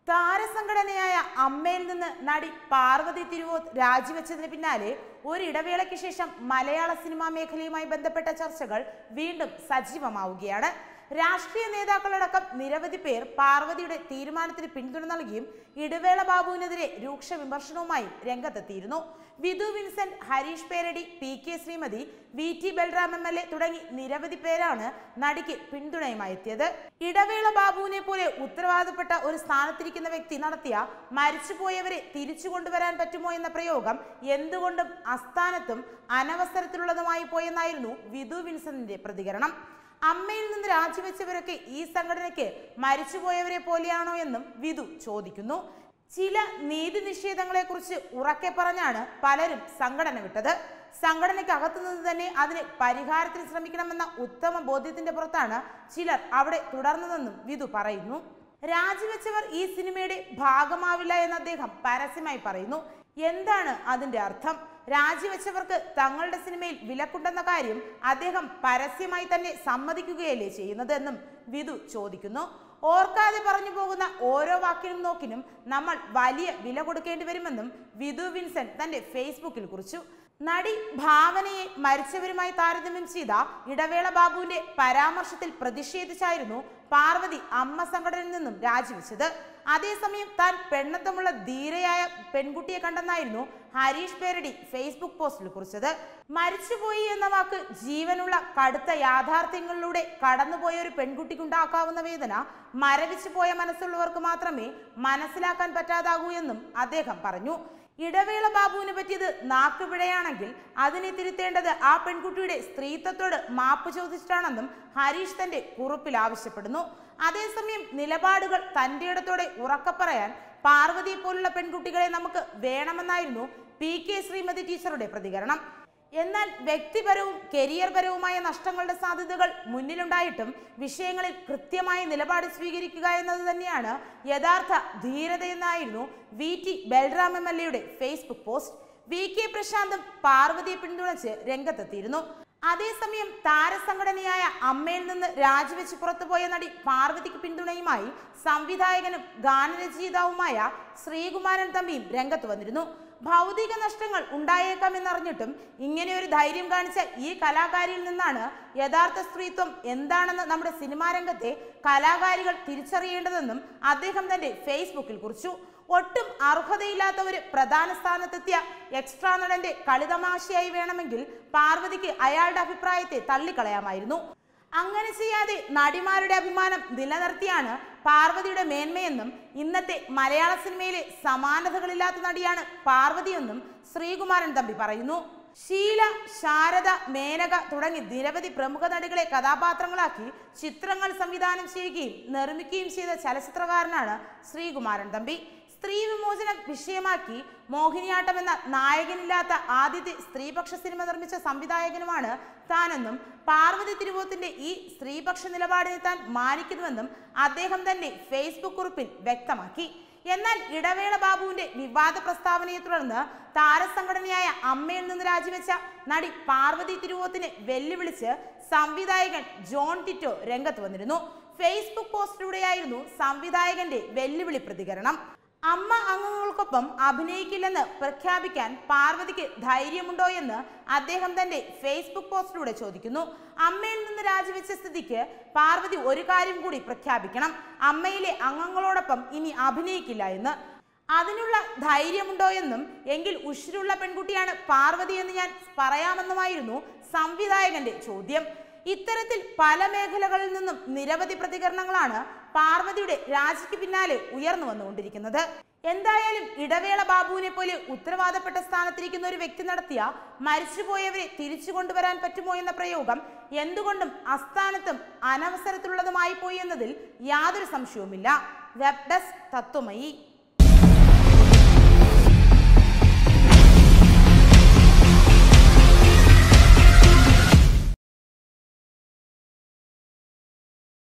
താരസംഘടനയായ അമ്മയിൽ നിന്ന് നടി പാർവതി തിരുവോത്ത് രാജിവെച്ചതിന് പിന്നാലെ ഒരിടവേളയ്ക്ക് ശേഷം മലയാള സിനിമാ മേഖലയുമായി ബന്ധപ്പെട്ട ചർച്ചകൾ വീണ്ടും സജീവമാവുകയാണ് രാഷ്ട്രീയ നേതാക്കളടക്കം നിരവധി പേർ പാർവതിയുടെ തീരുമാനത്തിന് പിന്തുണ നൽകിയും ഇടവേള ബാബുവിനെതിരെ രൂക്ഷ വിമർശനവുമായും രംഗത്തെത്തിയിരുന്നു Vidhu Vincent Harish Peradi P K Sreemathi V T Balram M L A തുടങ്ങി നിരവധി പേരാണ് നടിക്ക് പിന്തുണയുമായി എത്തിയത് ഇടവേള ബാബുവിനെ പോലെ ഉത്തരവാദപ്പെട്ട ഒരു സ്ഥാനത്തിരിക്കുന്ന വ്യക്തി നടത്തിയ മരിച്ചുപോയവരെ തിരിച്ചു കൊണ്ടുവരാൻ പറ്റുമോ എന്ന പ്രയോഗം എന്തുകൊണ്ടും അസ്ഥാനത്തും അനവസരത്തിലുള്ളതുമായി പോയെന്നായിരുന്നു വിധു വിൻസെന്റിന്റെ പ്രതികരണം അമ്മയിൽ നിന്ന് രാജിവെച്ചവരൊക്കെ ഈ സംഘടനയ്ക്ക് മരിച്ചുപോയവരെ പോലെയാണോ എന്നും വിധു ചോദിക്കുന്നു ചില നീതി നിഷേധങ്ങളെ കുറിച്ച് ഉറക്കെ പറഞ്ഞാണ് പലരും സംഘടന വിട്ടത് സംഘടനയ്ക്ക് അകത്തുനിന്ന് തന്നെ അതിന് പരിഹാരത്തിന് ശ്രമിക്കണമെന്ന ഉത്തമ ബോധ്യത്തിന്റെ പുറത്താണ് ചിലർ അവിടെ തുടർന്നതെന്നും വിധു പറയുന്നു രാജിവെച്ചവർ ഈ സിനിമയുടെ ഭാഗമാവില്ല എന്ന് അദ്ദേഹം പരസ്യമായി പറയുന്നു എന്താണ് അതിന്റെ അർത്ഥം രാജിവെച്ചവർക്ക് തങ്ങളുടെ സിനിമയിൽ വിലക്കുണ്ടെന്ന കാര്യം അദ്ദേഹം പരസ്യമായി തന്നെ സമ്മതിക്കുകയല്ലേ ചെയ്യുന്നത് എന്നും വിധു ചോദിക്കുന്നു ഓർക്കാതെ പറഞ്ഞു പോകുന്ന ഓരോ വാക്കിനും നോക്കിനും നമ്മൾ വലിയ വില കൊടുക്കേണ്ടി വരുമെന്നും വിധു വിൻസെന്റ് തന്റെ ഫേസ്ബുക്കിൽ കുറിച്ചു നടി ഭാവനയെ മരിച്ചവരുമായി താരതമ്യം ചെയ്ത ഇടവേള ബാബുവിന്റെ പരാമർശത്തിൽ പ്രതിഷേധിച്ചായിരുന്നു പാർവതി അമ്മ സംഘടനയിൽ നിന്നും രാജിവെച്ചത് അതേസമയം താൻ പെണ്ണത്തമുള്ള ധീരയായ പെൺകുട്ടിയെ കണ്ടെന്നായിരുന്നു ഹരീഷ് പേരടി ഫേസ്ബുക്ക് പോസ്റ്റിൽ കുറിച്ചത് മരിച്ചുപോയി എന്ന വാക്ക് ജീവനുള്ള കടുത്ത യാഥാർത്ഥ്യങ്ങളിലൂടെ കടന്നുപോയ ഒരു പെൺകുട്ടിക്കുണ്ടാക്കാവുന്ന വേദന മരവിച്ചു പോയ മനസ്സുള്ളവർക്ക് മാത്രമേ മനസ്സിലാക്കാൻ പറ്റാതാകൂ എന്നും അദ്ദേഹം പറഞ്ഞു ഇടവേള ബാബുവിന് പറ്റിയത് നാക്കുപിഴയാണെങ്കിൽ അതിനെ തിരുത്തേണ്ടത് ആ പെൺകുട്ടിയുടെ സ്ത്രീത്വത്തോട് മാപ്പ് ചോദിച്ചിട്ടാണെന്നും ഹരീഷ് തന്റെ കുറിപ്പിൽ ആവശ്യപ്പെടുന്നു അതേസമയം നിലപാടുകൾ തന്റെ ഇടത്തോടെ ഉറക്കെ പറയാൻ പാർവതിയെ പോലുള്ള പെൺകുട്ടികളെ നമുക്ക് വേണമെന്നായിരുന്നു പി കെ ശ്രീമതി ടീച്ചറുടെ പ്രതികരണം എന്നാൽ വ്യക്തിപരവും കരിയർപരവുമായ നഷ്ടങ്ങളുടെ സാധ്യതകൾ മുന്നിലുണ്ടായിട്ടും വിഷയങ്ങളിൽ കൃത്യമായ നിലപാട് സ്വീകരിക്കുക എന്നത് തന്നെയാണ് യഥാർത്ഥ ധീരതയെന്നായിരുന്നു V T Balram M L എയുടെ ഫേസ്ബുക്ക് പോസ്റ്റ് വി കെ പ്രശാന്തും പാർവതിയെ പിന്തുണച്ച് രംഗത്തെത്തിയിരുന്നു അതേസമയം താരസംഘടനയായ അമ്മയിൽ നിന്ന് രാജിവെച്ച് പുറത്തുപോയ നടി പാർവതിക്ക് പിന്തുണയുമായി സംവിധായകനും ഗാനരചയിതാവുമായ ശ്രീകുമാരൻ തമ്പിയും രംഗത്ത് വന്നിരുന്നു ഭൗതിക നഷ്ടങ്ങൾ ഉണ്ടായേക്കാമെന്നറിഞ്ഞിട്ടും ഇങ്ങനെ ഒരു ധൈര്യം കാണിച്ച ഈ കലാകാരിയിൽ നിന്നാണ് യഥാർത്ഥ സ്ത്രീത്വം എന്താണെന്ന് നമ്മുടെ സിനിമാ രംഗത്തെ കലാകാരികൾ തിരിച്ചറിയേണ്ടതെന്നും അദ്ദേഹം തന്റെ ഫേസ്ബുക്കിൽ കുറിച്ചു ഒട്ടും അർഹതയില്ലാത്ത ഒരു പ്രധാന സ്ഥാനത്തെത്തിയ എക്സ്ട്രാ നടന്റെ കളിതമാശയായി വേണമെങ്കിൽ പാർവതിക്ക് അയാളുടെ അഭിപ്രായത്തെ തള്ളിക്കളയാമായിരുന്നു അങ്ങനെ ചെയ്യാതെ നടിമാരുടെ അഭിമാനം നിലനിർത്തിയാണ് പാർവതിയുടെ മേന്മയെന്നും ഇന്നത്തെ മലയാള സിനിമയിലെ സമാനതകളില്ലാത്ത നടിയാണ് പാർവതിയെന്നും ശ്രീകുമാരൻ തമ്പി പറയുന്നു ഷീല ശാരദ മേനക തുടങ്ങി നിരവധി പ്രമുഖ നടികളെ കഥാപാത്രങ്ങളാക്കി ചിത്രങ്ങൾ സംവിധാനം ചെയ്യുകയും നിർമ്മിക്കുകയും ചെയ്ത ചലച്ചിത്രകാരനാണ് ശ്രീകുമാരൻ തമ്പി സ്ത്രീ വിമോചനം വിഷയമാക്കി മോഹിനിയാട്ടം എന്ന നായകനില്ലാത്ത ആദ്യത്തെ സ്ത്രീപക്ഷ സിനിമ നിർമ്മിച്ച സംവിധായകനുമാണ് താനെന്നും പാർവതി തിരുവോത്തിന്റെ ഈ സ്ത്രീപക്ഷ നിലപാടിനെ താൻ മാനിക്കുന്നുവെന്നും അദ്ദേഹം തന്നെ ഫേസ്ബുക്ക് കുറിപ്പിൽ വ്യക്തമാക്കി എന്നാൽ ഇടവേള ബാബുവിന്റെ വിവാദ പ്രസ്താവനയെ തുടർന്ന് താരസംഘടനയായ അമ്മയിൽ നിന്ന് രാജിവെച്ച നടി പാർവതി തിരുവോത്തിനെ വെല്ലുവിളിച്ച് സംവിധായകൻ ജോൺ ടിറ്റോ രംഗത്ത് വന്നിരുന്നു ഫേസ്ബുക്ക് പോസ്റ്റിലൂടെയായിരുന്നു സംവിധായകന്റെ വെല്ലുവിളി പ്രതികരണം അമ്മ അംഗങ്ങൾക്കൊപ്പം അഭിനയിക്കില്ലെന്ന് പ്രഖ്യാപിക്കാൻ പാർവതിക്ക് ധൈര്യമുണ്ടോ എന്ന് അദ്ദേഹം തന്റെ ഫേസ്ബുക്ക് പോസ്റ്റിലൂടെ ചോദിക്കുന്നു അമ്മയിൽ നിന്ന് രാജിവെച്ച സ്ഥിതിക്ക് പാർവതി ഒരു കാര്യം കൂടി പ്രഖ്യാപിക്കണം അമ്മയിലെ അംഗങ്ങളോടൊപ്പം ഇനി അഭിനയിക്കില്ല എന്ന് അതിനുള്ള ധൈര്യമുണ്ടോ എന്നും എങ്കിൽ ഉഷിരുള്ള പെൺകുട്ടിയാണ് പാർവതി എന്ന് ഞാൻ പറയാമെന്നുമായിരുന്നു സംവിധായകന്റെ ചോദ്യം ഇത്തരത്തിൽ പല മേഖലകളിൽ നിന്നും നിരവധി പ്രതികരണങ്ങളാണ് പാർവതിയുടെ രാജിക്ക് പിന്നാലെ ഉയർന്നു വന്നുകൊണ്ടിരിക്കുന്നത് എന്തായാലും ഇടവേള ബാബുവിനെ പോലെ ഉത്തരവാദപ്പെട്ട സ്ഥാനത്തിരിക്കുന്ന ഒരു വ്യക്തി നടത്തിയ മരിച്ചുപോയവരെ തിരിച്ചു കൊണ്ടുവരാൻ പറ്റുമോ എന്ന പ്രയോഗം എന്തുകൊണ്ടും അസ്ഥാനത്തും അനവസരത്തിലുള്ളതുമായി പോയി എന്നതിൽ യാതൊരു സംശയവുമില്ല വെബ് ഡെസ്ക് തത്വമയി